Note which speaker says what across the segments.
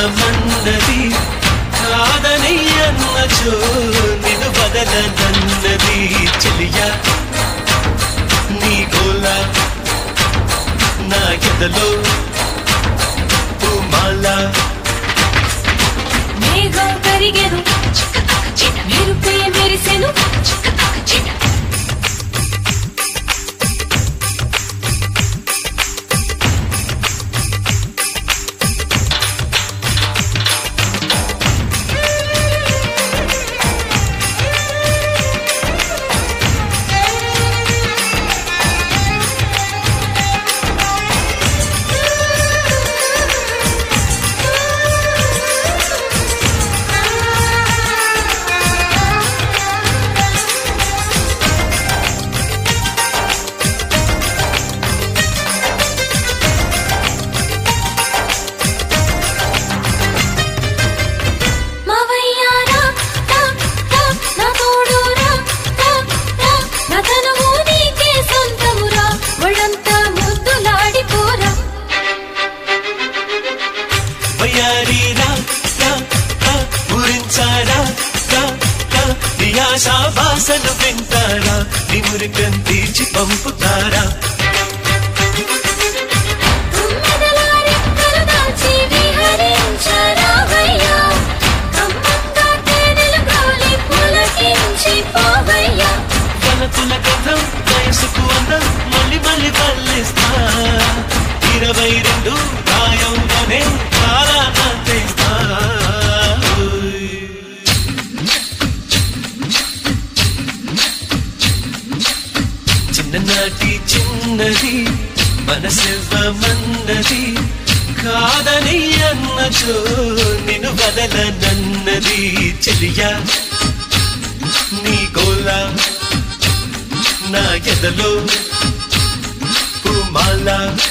Speaker 1: మనసివ్వమన్నది కాదని అన్నచో నిన్ను వదలనన్నది చెలియా నీ గోల నా ఎదలో పూమాల
Speaker 2: మేఘం కరిగెను మెరుపే మెరిసెను మావయ్యారా రా రా నా తోడు రా రా రా నా తనువు నీకే సొంతమురా ఒళ్ళంతా ముద్దులాడిపోరా
Speaker 1: వయ్యారి రా రా రా ఊరించారా రా రా నీ ఆశా వాసన వింటారా నీ మురికం తీర్చి పంపుతారా
Speaker 2: తుమ్మెదలా రెక్కలు దాల్చి విహరించరావయ్యా కమ్మంగా తేనెలు గాలి పులకించి పోవయ్యా
Speaker 1: కలతుల కథం వయసుకు అందం మళ్ళీ మళ్ళీ పల్లిస్తా ఇరవై రెండు ప్రాయంలోనే చాలా అంతేస్తా చిన్ననాటి చిన్నది మనసివ్వమన్నది కాదని అన్నచో నిన్ను వదలనన్నది చెలియా నీ గోలా నా ఎదలో పూమాల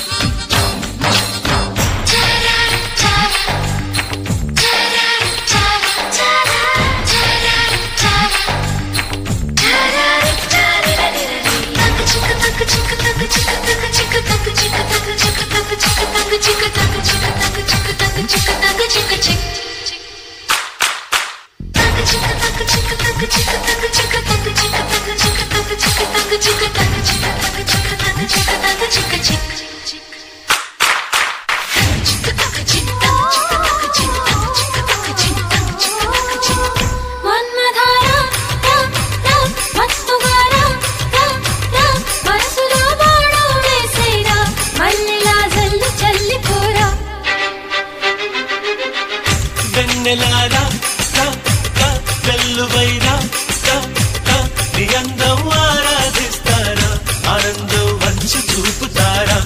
Speaker 2: మన్మధారా రా రా మత్తుగారా రా రా మనసులో బాణం వేసేరా మల్లెలా జల్లు చల్లిపోరా
Speaker 1: వెన్నెలారా రా, రా, వెల్లువైరా రా, రా, నీ అందం ఆరాధిస్తారా ఆనందం వంచి చూపుతారా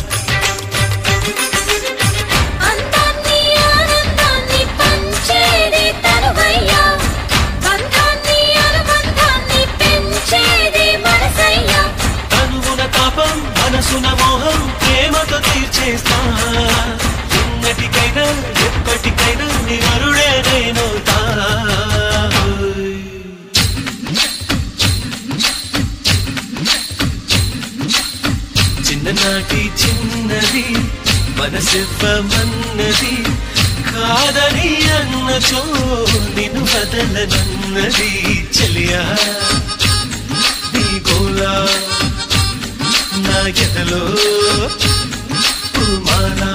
Speaker 2: అందాన్ని ఆనందాన్ని పంచేది తనువయ్యా బంధాన్ని అనుబంధాన్ని పెంచేది మనసయ్యా
Speaker 1: తనువున తాపం మనసున మోహం ప్రేమతో తీర్చేస్తా ఎన్నటికైనా ఎప్పటికైనా నివరుడే నేనవుతా చిన్ననాటి చిన్నది మనసివ్వమన్నది కాదని అన్నచో నిన్ను వదలనన్నది చెలియా నీ గోలా నా ఎదలో పూమాలా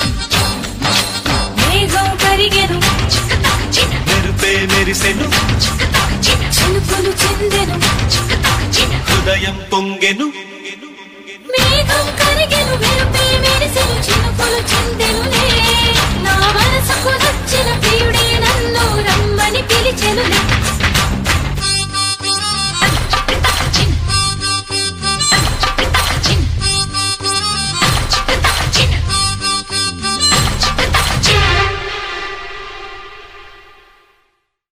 Speaker 2: మేఘం కరిగెను
Speaker 1: మెరుపే మెరిసెను
Speaker 2: చినుకులు చిందెను
Speaker 1: హృదయం పొంగెను